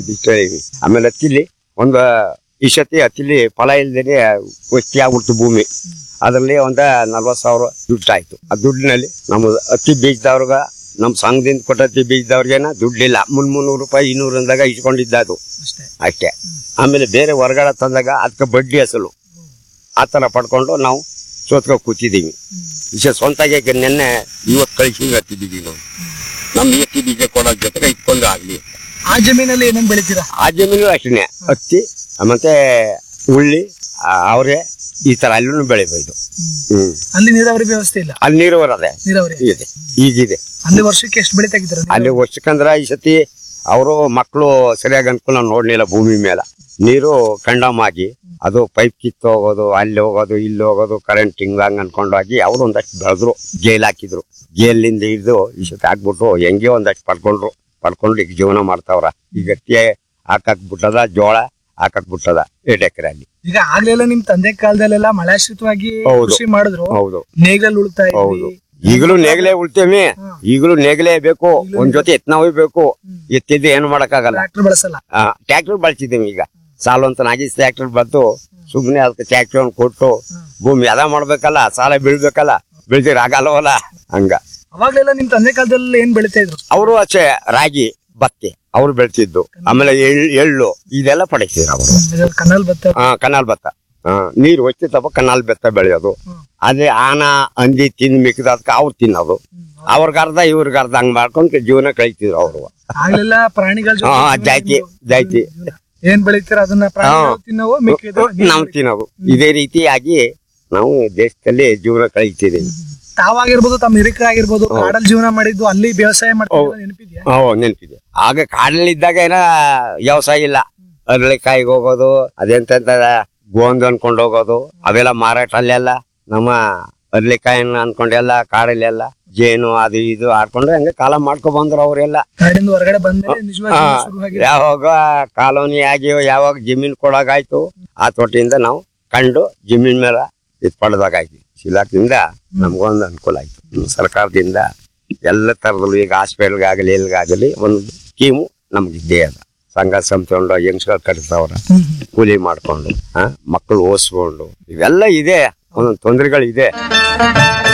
ಇಷ್ಟೇ ಆಮೇಲೆ ಹತ್ತಿಲಿ ಒಂದು ಈ ಸತಿ ಹತ್ತಿಲಿ ಫಲ ಇಲ್ದೇನೆ ವಸ್ತಿ ಆಗ್ಬಿಡ್ತು ಭೂಮಿ ಅದರಲ್ಲಿ ಒಂದ ನಲ್ವತ್ತು ಸಾವಿರ ದುಡ್ಡು ಆಯ್ತು ಆ ದುಡ್ಡಿನಲ್ಲಿ ನಮ್ಮ ಹತ್ತಿ ಬೀಜದವ್ರಿಗ ನಮ್ಮ ಸಂಘದಿಂದ ಕೊಟ್ಟ ಹತ್ತಿ ಬೀಜದವ್ರಿಗೇನ ದುಡ್ಡಿಲ್ಲ ಮುನ್ ಮುನ್ನೂರು ರೂಪಾಯಿ ಇನ್ನೂರು ಅಂದಾಗ ಇಸ್ಕೊಂಡಿದ್ದ ಅದು ಅಷ್ಟೇ ಅಷ್ಟೇ ಆಮೇಲೆ ಬೇರೆ ಹೊರಗಡೆ ತಂದಾಗ ಅದಕ್ಕೆ ಬಡ್ಡಿ ಅಸಲು ಆ ಥರ ಪಡ್ಕೊಂಡು ನಾವು ಸೋತ್ಕೊ ಕೂತಿದ್ದೀವಿ ವಿಷಯ ಸ್ವಂತಾಗಿ ನೆನ್ನೆ ಇವತ್ತು ಕಳಿಸಿ ಹತ್ತಿದ್ದೀವಿ ನಾವು ನಮ್ಮ ಎತ್ತಿ ಬೀಜ ಕೊಡೋದ್ ಜೊತೆಗೆ ಇಟ್ಕೊಂಡು ಆಗ್ಲಿ ಆ ಜಮೀನಲ್ಲಿ ಏನೇನ್ ಬೆಳಿತೀರಾ ಆ ಜಮೀನು ಅಷ್ಟೇ ಹತ್ತಿ ಮತ್ತೆ ಉಳ್ಳಿ ಅವರೇ ಈ ತರ ಅಲ್ಲೂ ಬೆಳಿಬೋದು ಹ್ಮ್ ಅಲ್ಲಿ ನೀರಾವರಿ ವ್ಯವಸ್ಥೆ ಇಲ್ಲ ಅಲ್ಲಿ ನೀರು ಬರದೆ ನೀರಾವರಿ ಇದೆ ಈಗಿದೆ ಅಲ್ಲಿ ವರ್ಷಕ್ಕೆ ಎಷ್ಟು ಬೆಳೆ ತೆಗಿತೀರಾ ನೀವು? ಅಲ್ಲಿ ವರ್ಷಕ್ಕಂದ್ರ ಈ ಸತಿ ಅವರು ಮಕ್ಕಳು ಸರಿಯಾಗಿ ಅನುಕೂಲ ನೋಡ್ಲಿಲ್ಲ ಭೂಮಿ ಮೇಲೆ ನೀರು ಕಂಡಮ್ ಆಗಿ ಅದು ಪೈಪ್ ಕಿತ್ತು ಹೋಗೋದು ಅಲ್ಲಿ ಹೋಗೋದು ಇಲ್ಲಿ ಹೋಗೋದು ಕರೆಂಟ್ ಹಿಂಗ್ ಹಂಗ್ ಅನ್ಕೊಂಡು ಹೋಗಿ ಅವ್ರು ಒಂದಷ್ಟು ಬೆಳೆದ್ರು ಗೇಲ್ ಹಾಕಿದ್ರು ಗೇಲಿಂದ ಹಿಡಿದು ಈ ಸತಿ ಹಾಕ್ಬಿಟ್ಟು ಹೆಂಗೆ ಒಂದಷ್ಟು ಪಡ್ಕೊಂಡ್ರು ಪಡ್ಕೊಂಡು ಈಗ ಜೀವನ ಮಾಡ್ತಾವ್ರ ಈಗ ಹತ್ತಿ ಹಾಕಕ್ ಬಿಟ್ಟದ ಜೋಳ ಹಾಕಕ್ ಬಿಟ್ಟದ ಎರಡು ಎಕರೆ ಅಲ್ಲಿ ಈಗ ಆಗ್ಲೆಲ್ಲ ನಿಮ್ ತಂದೆ ಕಾಲದಲ್ಲೆಲ್ಲ ಮಳೆಯಾಶ್ರಿತವಾಗಿ ಹೌದು. ಕೃಷಿ ಮಾಡಿದ್ರು ಹೌದು ನೇಗಲ್ ಉಳ್ತಾ ಹೌದು ಇದ್ವಿ ಈಗಲೂ ನೇಗಲೇ ಉಳ್ತೇವೆ ಹ್ಮ್. ಈಗಲೂ ನೇಗಲೇ ಬೇಕು ಒಂದ್ ಜೊತೆ ಎತ್ನಾವೇ ಬೇಕು ಎತ್ತಿದ್ದು ಏನು ಮಾಡಕ್ಕಾಗಲ್ಲ ಟ್ರಾಕ್ಟರ್ ಬಳಸಲ್ಲ ಟ್ರ್ಯಾಕ್ಟರ್ ಬಳಸಿದ್ದೀವಿ ಈಗ ಸಾಲು ಅಂತ ನಾಗಿ ಟ್ರ್ಯಾಕ್ಟರ್ ಬಂತು ಸುಮ್ಮನೆ ಅದಕ್ಕೆ ಟ್ರ್ಯಾಕ್ಟರ್ ಕೊಟ್ಟು ಭೂಮಿ ಅದ ಮಾಡ್ಬೇಕಲ್ಲ ಸಾಲ ಬೀಳ್ಬೇಕಲ್ಲ ಬೆಳ್ದಿರ ಆಗಲ್ವಲ್ಲ ಹಂಗ ಅವಾಗ್ಲೆಲ್ಲ ನಿಮ್ ತಂದೆ ಕಾಲದಲ್ಲಿ ಏನ್ ಬೆಳಿತಾ ಇದ್ರು ಅವರು ಅಷ್ಟೇ ರಾಗಿ ಭತ್ತೆ ಅವ್ರು ಬೆಳ್ತಿದ್ದು ಆಮೇಲೆ ಎಳ್- ಎಳ್ಳು ಇದೆಲ್ಲ ಪಡಿತಿದ್ರು ಅವರು ಕನ್ನಲ್ ಭತ್ತ ಕನಾಲ್ ಭತ್ತ ಆ, ನೀರು ಹೊಚ್ಚಿತಪ್ಪ ಕನಾಲ್ ಭತ್ತ ಬೆಳೆಯೋದು ಹ್ಮ್. ಅದೇ ಆನ ಹಂದಿ ತಿಂದ್ ಮಿಕ್ಕಿದಕ್ಕೆ ಅವ್ರು ತಿನ್ನೋದು ಅವ್ರಿಗೆ ಅರ್ಧ ಇವ್ರಿಗೆ ಅರ್ಧ ಹಂಗ್ ಮಾಡ್ಕೊಂಡು ಜೀವನ ಕಳಿತಿದ್ರು ಅವರು ಆಗ್ಲೆಲ್ಲ ಪ್ರಾಣಿಗಳ ಜೊತೆ ಹಾ, ಜೀವನ ಜಾಯ್ತಿ, ಜೀವನ. ಜಾಯ್ತಿ. ಏನ್ ಬೆಳಿತೀರ ಅದನ್ನ ಪ್ರಾಣಿಗಳು ತಿನ್ನವು ಮಿಕ್ಕಿದ್ದು ನಾವು ತಿನ್ನೋದು ಇದೇ ರೀತಿಯಾಗಿ ನಾವು ದೇಶದಲ್ಲಿ ಜೀವನ ಕಳೀತಿದ್ದೀವಿ ತಾವಾಗಿರ್ಬೋದು ತಮ್ಮ ಹಿರಿಕರಾಗಿರ್ಬೋದು ಕಾಡಲ್ಲಿ ಜೀವನ ಮಾಡಿದ್ದು ಅಲ್ಲಿ ವ್ಯವಸಾಯ ಮಾಡ್ತಿದ್ರು ನೆನಪಿದ್ಯಾ ಓ ನೆನಪಿದೆ ಆಗ ಕಾಡಲ್ಲಿದ್ದಾಗ ಏನ ವ್ಯವಸಾಯ ಇಲ್ಲ ಅರಳಿಕಾಯಿಗೆ ಹೋಗೋದು ಅದೆಂತ ಗೋಂದು ಅನ್ಕೊಂಡು ಹೋಗೋದು ಅವೆಲ್ಲ ಮಾರಾಟ ಅಲ್ಲೆಲ್ಲ ನಮ್ಮ ಅರಳಿಕಾಯಿನ ಅನ್ಕೊಂಡೆಲ್ಲ ಕಾಡಲ್ಲೆಲ್ಲ ಜೇನು ಅದು ಇದು ಆಡ್ಕೊಂಡು ಹಂಗೆ ಕಾಲ ಮಾಡ್ಕೊ ಬಂದ್ರು ಅವರೆಲ್ಲ ಕಾಡಿಂದ ಹೊರಗಡೆ ಬಂದ್ಮೇಲೆ ನಿಜವಾಗಿ ಹಾ, ಶುರುವಾಗಿದೆ ಯಾವಾಗ ಕಾಲೋನಿ ಆಗಿ ಯಾವಾಗ ಜಮೀನ್ ಕೊಡೋಗಾಯ್ತು ಆ ತೋಟದಿಂದ ನಾವು ಕಂಡು ಜಮೀನ್ ಮೇಲೆ ಇದು ಪಡೆದಾಗಾಯ್ತು ಇಲಾಖೆಯಿಂದ ನಮ್ಗೊಂದು ಅನುಕೂಲ ಆಯ್ತು ಹ್ಮ್, ಸರ್ಕಾರದಿಂದ ಎಲ್ಲ ತರದಲ್ಲೂ ಈಗ ಹಾಸ್ಪಿಟಲ್ಗಾಗಲಿ ಎಲ್ಲಿಗಾಗಲಿ ಒಂದು ಸ್ಕೀಮು ನಮ್ಗೆ ಇದ್ದೇ ಅದ ಸಂಘ ಸಂಸ್ಥೆಕೊಂಡು ಹೆಂಗ್ಸ್ಗಳು ಕಟ್ತಾವ್ರ ಹ್ಮ್ ಹ್ಮ್. ಕೂಲಿ ಮಾಡ್ಕೊಂಡು ಹಾ ಮಕ್ಕಳು ಓದಿಸ್ಕೊಂಡು ಇವೆಲ್ಲ ಇದೆ ಒಂದೊಂದು ತೊಂದರೆಗಳಿದೆ